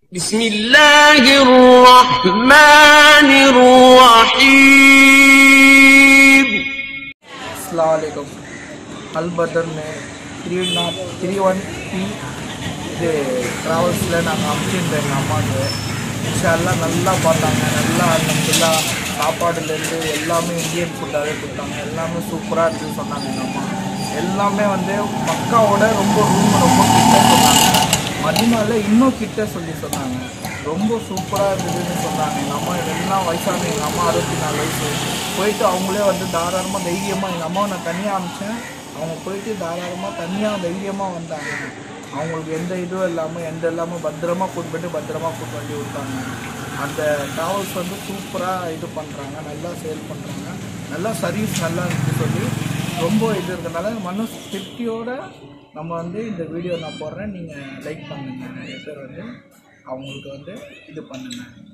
بسم الله الرحمن الرحيم அஸ்லாம் வலைக்கம் அல் பட்டர்னு three naught three one B இது ட்ராவல்ஸில் நாங்கள் அமுச்சிருந்தோம் எங்கள் அம்மாவுக்கு இன்ஷால்லாம் நல்லா பார்த்தாங்க நல்லா அல்ஹம்துலில்லாஹ் சாப்பாடுலேருந்து எல்லாமே இந்தியன் ஃபுட்டாகவே கொடுத்தாங்க எல்லாமே சூப்பராக இருக்குன்னு சொன்னாங்க எங்கள் அம்மா எல்லாமே வந்து மக்காவோட ரொம்ப ரூம் ரொம்ப கிட்ட சொன்னாங்க மதினாவில் இன்னும் கிட்ட சொல்லி சொன்னாங்க ரொம்ப சூப்பராக இருந்ததுன்னு சொன்னாங்க எங்கள் அம்மா இதெல்லாம் வயசான எங்கள் அம்மா அறுபத்தி நாலு வயசு போயிட்டு அவங்களே வந்து தாராளமாக தைரியமாக எங்கள் அம்மாவை நான் தனியாக அனுப்பிச்சேன் அவங்க போயிட்டு தாராளமாக தனியாக தைரியமாக வந்தாங்க அவங்களுக்கு எந்த இதுவும் இல்லாமல் எந்த இல்லாமல் பத்திரமா கூட்டு போயிட்டு பத்திரமா கூட்டு வண்டி விட்டாங்க அந்த ட்ராவல்ஸ் வந்து சூப்பராக இது பண்ணுறாங்க நல்லா சேல் பண்ணுறாங்க நல்லா சர்வீஸ் நல்லா இருக்கு சொல்லி ரொம்ப இது இருக்கனால மனு திருப்தியோட நம்ம வந்து இந்த வீடியோ நான் போடுறேன் நீங்கள் லைக் பண்ணுங்கள் நிறைய பேர் வந்து அவங்களுக்கு வந்து இது பண்ணுங்கள்